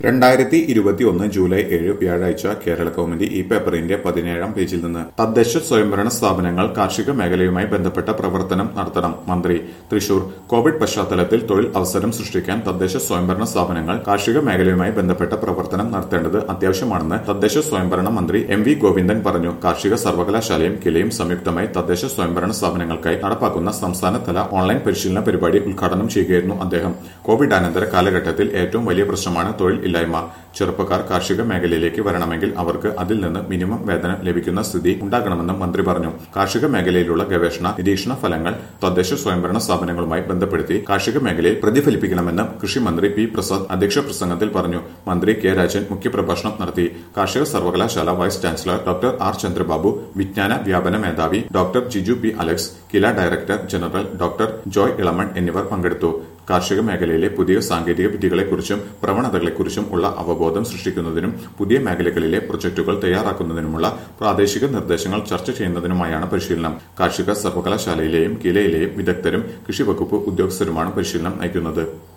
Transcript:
രണ്ടായിരത്തി ഇരുപത്തിയൊന്ന് ജൂലൈ ഏഴ് വ്യാഴാഴ്ച കേരള കൗമുദി ഈ പേപ്പറിന്റെ പതിനേഴാം പേജിൽ നിന്ന് തദ്ദേശ സ്വയംഭരണ സ്ഥാപനങ്ങൾ കാർഷിക മേഖലയുമായി ബന്ധപ്പെട്ട പ്രവർത്തനം നടത്തണം മന്ത്രി തൃശൂർ കോവിഡ് പശ്ചാത്തലത്തിൽ തൊഴിൽ അവസരം സൃഷ്ടിക്കാൻ തദ്ദേശ സ്വയംഭരണ സ്ഥാപനങ്ങൾ കാർഷിക മേഖലയുമായി ബന്ധപ്പെട്ട പ്രവർത്തനം നടത്തേണ്ടത് അത്യാവശ്യമാണെന്ന് തദ്ദേശ സ്വയംഭരണ മന്ത്രി എം വി ഗോവിന്ദൻ പറഞ്ഞു കാർഷിക സർവകലാശാലയും കിലയും സംയുക്തമായി തദ്ദേശ സ്വയംഭരണ സ്ഥാപനങ്ങൾക്കായി നടപ്പാക്കുന്ന സംസ്ഥാനതല ഓൺലൈൻ പരിശീലന പരിപാടി ഉദ്ഘാടനം ചെയ്യുകയായിരുന്നു അദ്ദേഹം കോവിഡാനന്തര കാലഘട്ടത്തിൽ ഏറ്റവും വലിയ പ്രശ്നമാണ് തൊഴിൽ ഇല്ലായ്മ ചെറുപ്പക്കാർ കാർഷിക മേഖലയിലേക്ക് വരണമെങ്കിൽ അവർക്ക് അതിൽ നിന്ന് മിനിമം വേതനം ലഭിക്കുന്ന സ്ഥിതി ഉണ്ടാകണമെന്നും മന്ത്രി പറഞ്ഞു കാർഷിക മേഖലയിലുള്ള ഗവേഷണ നിരീക്ഷണ ഫലങ്ങൾ തദ്ദേശ സ്വയംഭരണ സ്ഥാപനങ്ങളുമായി ബന്ധപ്പെടുത്തി കാർഷിക മേഖലയിൽ പ്രതിഫലിപ്പിക്കണമെന്ന് കൃഷിമന്ത്രി പി പ്രസാദ് അധ്യക്ഷ പ്രസംഗത്തിൽ പറഞ്ഞു മന്ത്രി കെ രാജൻ മുഖ്യപ്രഭാഷണം നടത്തി കാർഷിക സർവകലാശാല vice chancellor doctor R Chandrababu വിജ്ഞാന വ്യാപന മേധാവി doctor Jiju P Alex Kila director general doctor Joy Elamon എന്നിവർ പങ്കെടുത്തു കാർഷിക മേഖലയിലെ പുതിയ സാങ്കേതിക വിദ്യകളെക്കുറിച്ചും പ്രവണതകളെക്കുറിച്ചും ഉള്ള അവബോധം സൃഷ്ടിക്കുന്നതിനും പുതിയ മേഖലകളിലെ പ്രൊജക്ടുകൾ തയ്യാറാക്കുന്നതിനുമുള്ള പ്രാദേശിക നിർദ്ദേശങ്ങൾ ചർച്ച ചെയ്യുന്നതിനുമായാണ് പരിശീലനം കാർഷിക സർവകലാശാലയിലെയും കിലയിലെയും വിദഗ്ധരും കൃഷി വകുപ്പ് ഉദ്യോഗസ്ഥരുമാണ് പരിശീലനം നയിക്കുന്നത്